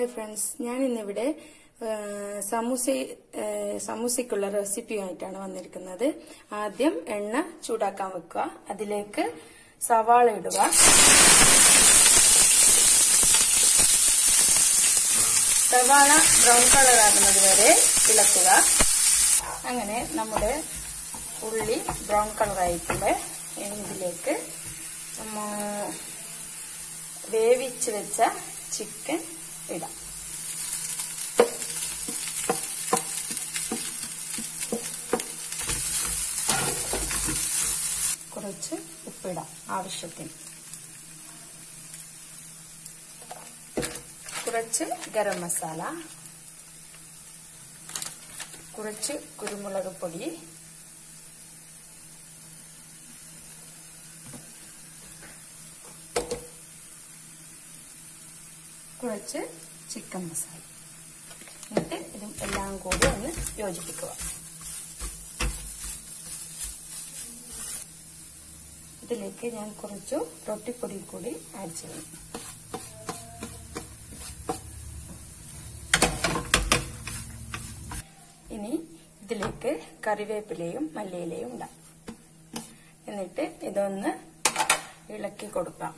hi friends ഞാൻ ഇന്നിവിടെ സമൂസ സമൂസയ്ക്കുള്ള റെസിപ്പിയുമായിട്ടാണ് വന്നിരിക്കുന്നത് ആദ്യം എണ്ണ ചൂടാക്കാൻ വെക്കുക അതിലേക്ക് സവാള ഇടുക സവാള ബ്രൗൺ കളർ ആകുന്നത് വരെ ഇളക്കുക അങ്ങനെ നമ്മുടെ ഉള്ളി ബ്രൗൺ കളർ ആയിട്ടുണ്ട് ഇതിലേക്ക് വേവിച്ച് വെച്ച ചിക്കൻ ഇടാം കുറച്ച് ഉപ്പിടാം ആവശ്യത്തിന് കുറച്ച് ഗരം മസാല കുറച്ച് കുരുമുളക് പൊടി കുറച്ച് ചിക്കൻ മസാല എന്നിട്ട് ഇതും എല്ലാം കൂടി ഒന്ന് യോജിപ്പിക്കുക ഇതിലേക്ക് ഞാൻ കുറച്ചു റൊട്ടിപ്പൊടി കൂടി ആഡ് ചെയ്യും ഇനി ഇതിലേക്ക് കറിവേപ്പിലയും മല്ലിയിലയും ഇടാം എന്നിട്ട് ഇതൊന്ന് ഇളക്കി കൊടുക്കാം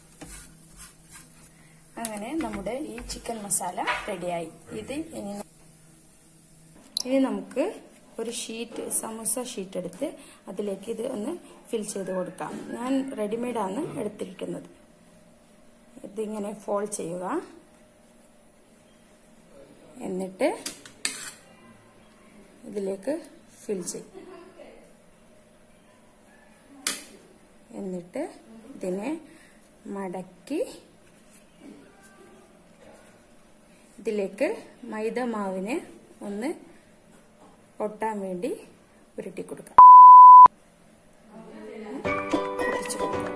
അങ്ങനെ നമ്മുടെ ഈ ചിക്കൻ മസാല റെഡിയായി ഇത് ഇനി ഇനി നമുക്ക് ഒരു ഷീറ്റ് സമൂസ ഷീറ്റ് എടുത്ത് അതിലേക്ക് ഇത് ഒന്ന് ഫിൽ ചെയ്ത് കൊടുക്കാം ഞാൻ റെഡിമെയ്ഡാണ് എടുത്തിരിക്കുന്നത് ഇതിങ്ങനെ ഫോൾ ചെയ്യുക എന്നിട്ട് ഇതിലേക്ക് ഫിൽ ചെയ്യും എന്നിട്ട് ഇതിനെ മടക്കി ഇതിലേക്ക് മൈദ മാവിനെ ഒന്ന് ഒട്ടാൻ വേണ്ടി ഉരുട്ടി കൊടുക്കാം ഒട്ടിച്ചു കൊടുക്കാം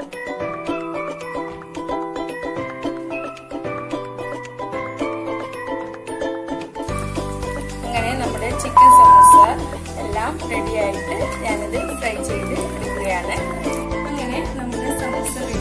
അങ്ങനെ നമ്മുടെ ചിക്കൻ സമോസ എല്ലാം റെഡിയായിട്ട് ഞാനിത് ഫ്രൈ ചെയ്ത് എടുക്കുകയാണ് അങ്ങനെ നമ്മുടെ സമോസ റെഡി